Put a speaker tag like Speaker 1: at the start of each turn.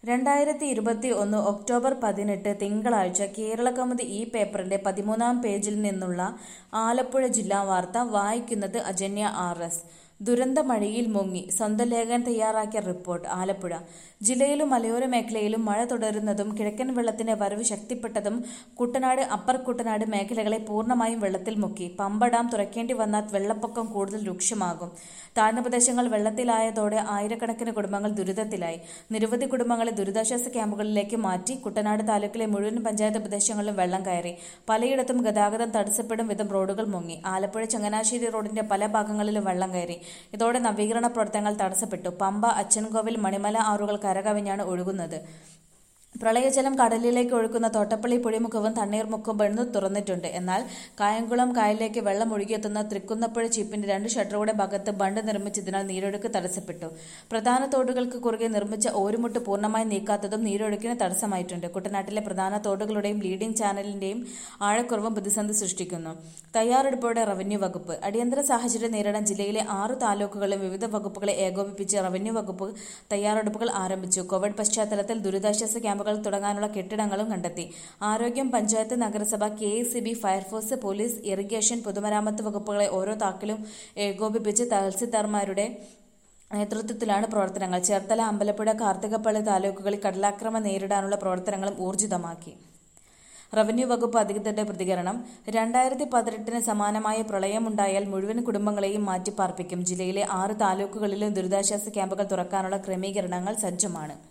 Speaker 1: രണ്ടായിരത്തി ഇരുപത്തി ഒന്ന് ഒക്ടോബർ പതിനെട്ട് തിങ്കളാഴ്ച കേരളകൗമുദി ഈ പേപ്പറിന്റെ പതിമൂന്നാം പേജിൽ നിന്നുള്ള ആലപ്പുഴ ജില്ലാ വാർത്ത വായിക്കുന്നത് അജന്യ ആർ എസ് ദുരന്ത മഴയിൽ മുങ്ങി സ്വന്തം ലേഖകൻ തയ്യാറാക്കിയ റിപ്പോർട്ട് ആലപ്പുഴ ജില്ലയിലും മലയോര മേഖലയിലും മഴ തുടരുന്നതും കിഴക്കൻ വെള്ളത്തിന്റെ വരവ് ശക്തിപ്പെട്ടതും കുട്ടനാട് അപ്പർ കുട്ടനാട് മേഖലകളെ പൂർണ്ണമായും വെള്ളത്തിൽ മുക്കി പമ്പ ഡാം തുറക്കേണ്ടി വന്നാൽ വെള്ളപ്പൊക്കം കൂടുതൽ രൂക്ഷമാകും താഴ്ന്ന പ്രദേശങ്ങൾ വെള്ളത്തിലായതോടെ ആയിരക്കണക്കിന് കുടുംബങ്ങൾ ദുരിതത്തിലായി നിരവധി കുടുംബങ്ങളെ ദുരിതാശ്വാസ ക്യാമ്പുകളിലേക്ക് മാറ്റി കുട്ടനാട് താലൂക്കിലെ മുഴുവൻ പഞ്ചായത്ത് പ്രദേശങ്ങളിലും വെള്ളം കയറി പലയിടത്തും ഗതാഗതം തടസ്സപ്പെടും വിധം റോഡുകൾ മുങ്ങി ആലപ്പുഴ ചങ്ങനാശ്ശേരി റോഡിന്റെ പല ഭാഗങ്ങളിലും വെള്ളം കയറി ഇതോടെ നവീകരണ പ്രവർത്തനങ്ങൾ തടസ്സപ്പെട്ടു പമ്പ അച്ചൻകോവിൽ മണിമല ആറുകൾ കരകവിഞ്ഞാണ് ഒഴുകുന്നത് പ്രളയജലം കടലിലേക്ക് ഒഴുക്കുന്ന തോട്ടപ്പള്ളി പുഴിമുഖവും തണ്ണീർമുഖവും ബണ്ട് തുറന്നിട്ടുണ്ട് എന്നാൽ കായംകുളം കായലിലേക്ക് വെള്ളം ഒഴുകിയെത്തുന്ന തൃക്കുന്നപ്പുഴ ചീപ്പിന്റെ രണ്ട് ഷട്ടറുകളുടെ ഭാഗത്ത് ബണ്ട് നിർമ്മിച്ചതിനാൽ നീരൊഴുക്ക് തടസ്സപ്പെട്ടു പ്രധാന തോടുകൾക്ക് കുറുകെ നിർമ്മിച്ച ഓരുമുട്ട് പൂർണ്ണമായി നീക്കാത്തതും നീരൊഴുക്കിന് തടസ്സമായിട്ടുണ്ട് കുട്ടനാട്ടിലെ പ്രധാന തോടുകളുടെയും ലീഡിംഗ് ചാനലിന്റെയും ആഴക്കുറവും പ്രതിസന്ധി സൃഷ്ടിക്കുന്നു തയ്യാറെടുപ്പോടെ റവന്യൂ വകുപ്പ് അടിയന്തര സാഹചര്യം നേരിടാൻ ജില്ലയിലെ ആറ് താലൂക്കുകളും വിവിധ വകുപ്പുകളെ ഏകോപിപ്പിച്ച് റവന്യൂ വകുപ്പ് തയ്യാറെടുപ്പുകൾ ആരംഭിച്ചു കോവിഡ് പശ്ചാത്തലത്തിൽ ദുരിതാശ്വാസ ക്യാമ്പുകൾ തുടങ്ങാനുള്ള കെട്ടിടങ്ങളും കണ്ടെത്തി ആരോഗ്യം പഞ്ചായത്ത് നഗരസഭ K S fire force police irrigation പൊതുമരാമത്ത് വകുപ്പുകളെ ഓരോ താക്കിലും ഏകോപിപ്പിച്ച് തഹസിൽദാർമാരുടെ നേതൃത്വത്തിലാണ് പ്രവർത്തനങ്ങൾ ചേർത്തല അമ്പലപ്പുഴ കാർത്തികപ്പള്ളി താലൂക്കുകളിൽ കടലാക്രമണം നേരിടാനുള്ള പ്രവർത്തനങ്ങളും ഊർജിതമാക്കി റവന്യൂ വകുപ്പ് അധികൃതരുടെ പ്രതികരണം രണ്ടായിരത്തി പതിനെട്ടിന് സമാനമായ പ്രളയമുണ്ടായാൽ മുഴുവൻ കുടുംബങ്ങളെയും മാറ്റിപ്പാർപ്പിക്കും ജില്ലയിലെ ആറ് താലൂക്കുകളിലും ദുരിതാശ്വാസ ക്യാമ്പുകൾ തുറക്കാനുള്ള ക്രമീകരണങ്ങൾ സജ്ജമാണ്